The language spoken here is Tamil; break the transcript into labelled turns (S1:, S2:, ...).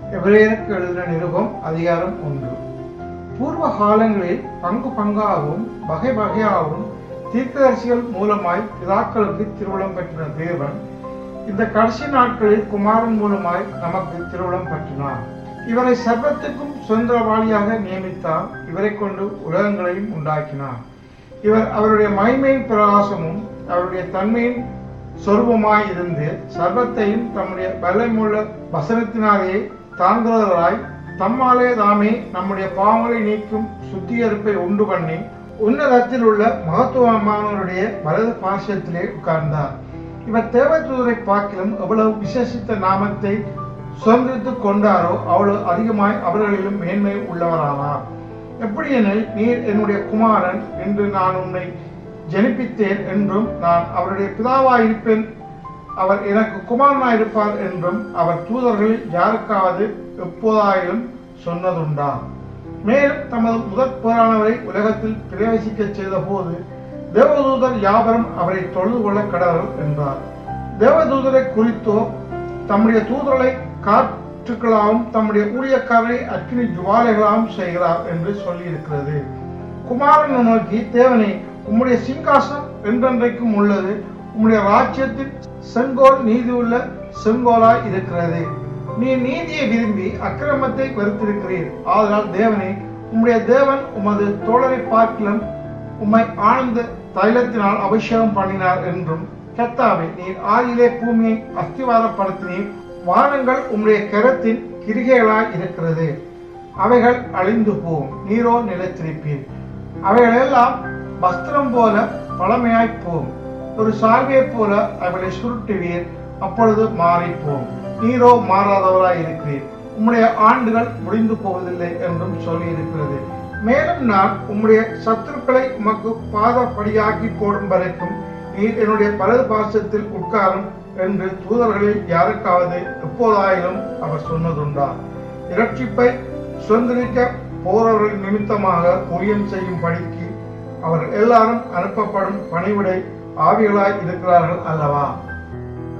S1: எபிரேயருக்கு எழுதின நிருபம் அதிகாரம் ஒன்று பூர்வ காலங்களில் பங்கு பங்காகவும் வகை வகையாகவும் தீர்க்கதரிசிகள் மூலமாய் பிதாக்களுக்கு திருவுளம் பெற்ற தேவன் இந்த கடைசி நாட்களில் குமாரன் மூலமாய் நமக்கு திருவுளம் பற்றினார் இவரை சர்வத்துக்கும் சுதந்திரவாளியாக நியமித்தார் இவரை கொண்டு உலகங்களையும் உண்டாக்கினார் இவர் அவருடைய மகிமையின் பிரகாசமும் அவருடைய தன்மையின் சொருபமாய் இருந்து சர்வத்தையும் தம்முடைய பலமுள்ள வசனத்தினாலே தாங்குகிறவராய் தம்மாலே தாமே நம்முடைய பாவங்களை நீக்கும் சுத்திகரிப்பை உண்டு பண்ணி உன்னதத்தில் உள்ள மகத்துவமானவருடைய வலது பாசியத்திலே உட்கார்ந்தார் இவர் தேவதூதரை பார்க்கிலும் எவ்வளவு விசேஷித்த நாமத்தை சுதந்திரித்துக் கொண்டாரோ அவ்வளவு அதிகமாய் அவர்களிலும் மேன்மை உள்ளவரானார் எப்படியெனில் நீர் என்னுடைய குமாரன் என்று நான் உன்னை ஜனிப்பித்தேன் என்றும் நான் அவருடைய பிதாவாயிருப்பேன் அவர் எனக்கு குமாரனாயிருப்பார் என்றும் அவர் தூதர்களில் யாருக்காவது எப்போதாயிலும் சொன்னதுண்டா மேலும் தமது முதற் போரானவரை உலகத்தில் பிரவேசிக்க செய்த போது தேவதூதர் யாவரும் அவரை தொழுது கொள்ள கடவுள் என்றார் தேவதூதரை குறித்தோ தம்முடைய தூதர்களை காற்றுக்களாகவும் தம்முடைய ஊழியக்காரரை அக்கினி ஜுவாலைகளாகவும் செய்கிறார் என்று சொல்லியிருக்கிறது குமாரனை நோக்கி தேவனே உம்முடைய சிங்காசனம் என்றென்றைக்கும் உள்ளது உம்முடைய ராஜ்யத்தின் செங்கோல் நீதி உள்ள செங்கோலாய் இருக்கிறது நீ நீதியை விரும்பி அக்கிரமத்தை வெறுத்திருக்கிறீர் ஆதலால் தேவனே உம்முடைய தேவன் உமது தோழரை பார்க்கிலும் உம்மை ஆனந்த தைலத்தினால் அபிஷேகம் பண்ணினார் என்றும் கத்தாவே நீர் ஆதியிலே பூமியை அஸ்திவாரப்படுத்தினீர் வானங்கள் உம்முடைய கரத்தின் கிரிகைகளாய் இருக்கிறது அவைகள் அழிந்து போகும் நீரோ நிலைத்திருப்பீர் அவைகளெல்லாம் வஸ்திரம் போல பழமையாய் போகும் ஒரு சால்வையைப் போல அவைகளை சுருட்டுவீர் அப்பொழுது மாறிப்போம் நீரோ மாறாதவராய் இருக்கிறீர் உம்முடைய ஆண்டுகள் முடிந்து போவதில்லை என்றும் சொல்லி இருக்கிறது மேலும் நான் உம்முடைய சத்துருக்களை உமக்கு பாதப்படியாக்கி போடும் வரைக்கும் நீர் என்னுடைய பலது பாசத்தில் உட்காரும் என்று தூதர்களில் யாருக்காவது எப்போதாயிலும் அவர் சொன்னதுண்டா இரட்சிப்பை சுதந்திரிக்க போறவர்கள் நிமித்தமாக ஊழியம் செய்யும் படிக்கு அவர் எல்லாரும் அனுப்பப்படும் பணிவிடை ஆவிகளாய் இருக்கிறார்கள் அல்லவா